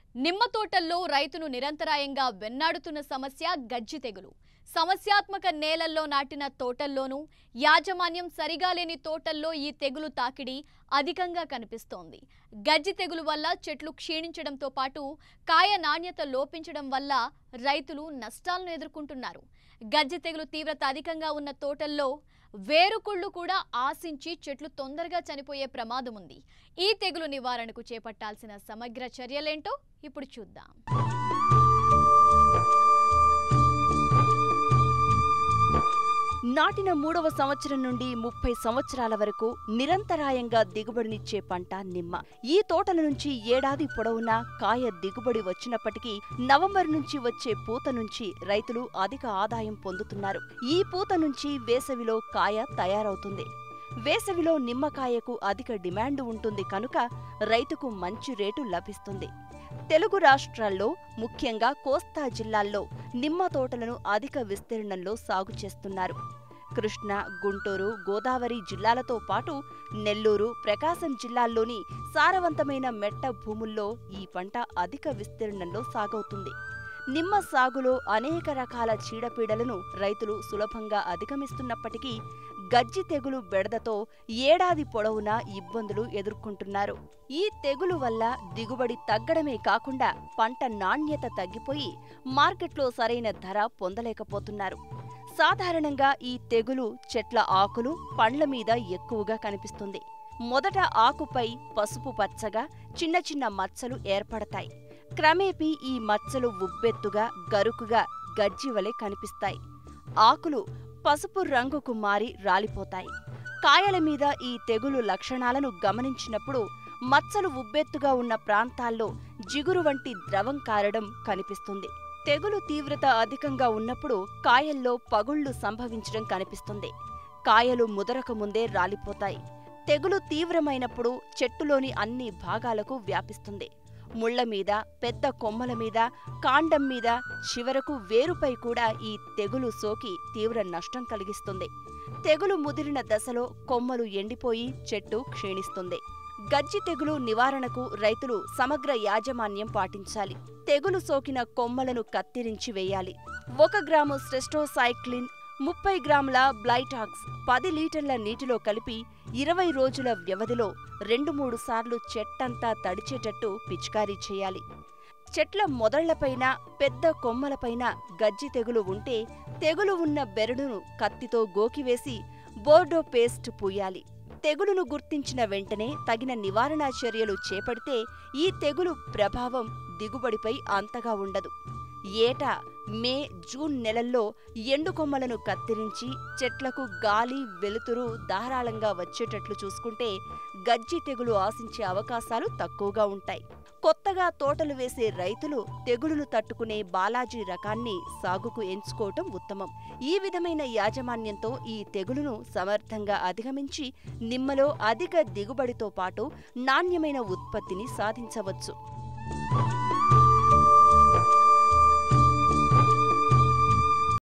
నిమ్మ తోటల్లో రైతును నిరంతరాయంగా వెన్నాడుతున్న సమస్య గజ్జి తెగులు సమస్యాత్మక నేలల్లో నాటిన తోటల్లోనూ యాజమాన్యం సరిగా లేని తోటల్లో ఈ తెగులు తాకిడి అధికంగా కనిపిస్తోంది గజ్జి తెగులు వల్ల చెట్లు క్షీణించడంతో పాటు కాయ నాణ్యత లోపించడం వల్ల రైతులు నష్టాలను ఎదుర్కొంటున్నారు గజ్జి తెగులు తీవ్రత అధికంగా ఉన్న తోటల్లో వేరుకుళ్ళు కూడా ఆశించి చెట్లు తొందరగా చనిపోయే ప్రమాదం ఉంది ఈ తెగులు నివారణకు చేపట్టాల్సిన సమగ్ర చర్యలేంటో ఇప్పుడు చూద్దాం నాటిన మూడవ సంవత్సరం నుండి ముప్పై సంవత్సరాల వరకు నిరంతరాయంగా దిగుబడినిచ్చే పంట నిమ్మ ఈ తోటల నుంచి ఏడాది పొడవునా కాయ దిగుబడి వచ్చినప్పటికీ నవంబర్ నుంచి వచ్చే పూత నుంచి రైతులు అధిక ఆదాయం పొందుతున్నారు ఈ పూత నుంచి వేసవిలో కాయ తయారవుతుంది వేసవిలో నిమ్మకాయకు అధిక డిమాండ్ ఉంటుంది కనుక రైతుకు మంచి రేటు లభిస్తుంది తెలుగు రాష్ట్రాల్లో ముఖ్యంగా కోస్తా జిల్లాల్లో నిమ్మ తోటలను అధిక విస్తీర్ణంలో సాగు చేస్తున్నారు కృష్ణా గుంటూరు గోదావరి జిల్లాలతో పాటు నెల్లూరు ప్రకాశం జిల్లాల్లోని సారవంతమైన మెట్ట భూముల్లో ఈ పంట అధిక విస్తీర్ణంలో సాగవుతుంది నిమ్మ సాగులో అనేక రకాల చీడపీడలను రైతులు సులభంగా అధిగమిస్తున్నప్పటికీ గజ్జి తెగులు బెడదతో ఏడాది పొడవునా ఇబ్బందులు ఎదుర్కొంటున్నారు ఈ తెగులు వల్ల దిగుబడి తగ్గడమే కాకుండా పంట నాణ్యత తగ్గిపోయి మార్కెట్లో సరైన ధర పొందలేకపోతున్నారు సాధారణంగా ఈ తెగులు చెట్ల ఆకులు పండ్ల మీద ఎక్కువగా కనిపిస్తుంది మొదట ఆకుపై పసుపు పచ్చగా చిన్న చిన్న మచ్చలు ఏర్పడతాయి క్రమేపీ ఈ మచ్చలు ఉబ్బెత్తుగా గరుకుగా గజ్జి వలె కనిపిస్తాయి ఆకులు పసుపు రంగుకు మారి రాలిపోతాయి కాయల మీద ఈ తెగులు లక్షణాలను గమనించినప్పుడు మచ్చలు ఉబ్బెత్తుగా ఉన్న ప్రాంతాల్లో జిగురు వంటి ద్రవం కారడం కనిపిస్తుంది తెగులు తీవ్రత అధికంగా ఉన్నప్పుడు కాయల్లో పగుళ్లు సంభవించడం కనిపిస్తుంది కాయలు ముదరక ముందే రాలిపోతాయి తెగులు తీవ్రమైనప్పుడు చెట్టులోని అన్ని భాగాలకు వ్యాపిస్తుంది ముళ్ల మీద పెద్ద కొమ్మల మీద కాండం మీద చివరకు వేరుపై కూడా ఈ తెగులు సోకి తీవ్ర నష్టం కలిగిస్తుంది తెగులు ముదిరిన దశలో కొమ్మలు ఎండిపోయి చెట్టు క్షీణిస్తుంది గజ్జి తెగులు నివారణకు రైతులు సమగ్ర యాజమాన్యం పాటించాలి తెగులు సోకిన కొమ్మలను కత్తిరించి వేయాలి ఒక గ్రాము స్ట్రెస్టోసైక్లిన్ ముప్పై గ్రాముల బ్లైటాక్స్ పది లీటర్ల నీటిలో కలిపి ఇరవై రోజుల వ్యవధిలో రెండు మూడు సార్లు చెట్టంతా తడిచేటట్టు పిచికారీ చేయాలి చెట్ల మొదళ్లపైన పెద్ద కొమ్మలపైన గజ్జి తెగులు ఉంటే తెగులు ఉన్న బెరడును కత్తితో గోకివేసి బోర్డో పేస్ట్ పూయాలి తెగులును గుర్తించిన వెంటనే తగిన నివారణా చర్యలు చేపడితే ఈ తెగులు ప్రభావం దిగుబడిపై అంతగా ఉండదు ఏటా మే జూన్ నెలల్లో ఎండు కొమ్మలను కత్తిరించి చెట్లకు గాలి వెలుతురు ధారాళంగా వచ్చేటట్లు చూసుకుంటే గజ్జి తెగులు ఆశించే అవకాశాలు తక్కువగా ఉంటాయి కొత్తగా తోటలు వేసే రైతులు తెగులును తట్టుకునే బాలాజీ రకాన్ని సాగుకు ఎంచుకోవటం ఉత్తమం ఈ విధమైన యాజమాన్యంతో ఈ తెగులును సమర్థంగా అధిగమించి నిమ్మలో అధిక దిగుబడితో పాటు నాణ్యమైన ఉత్పత్తిని సాధించవచ్చు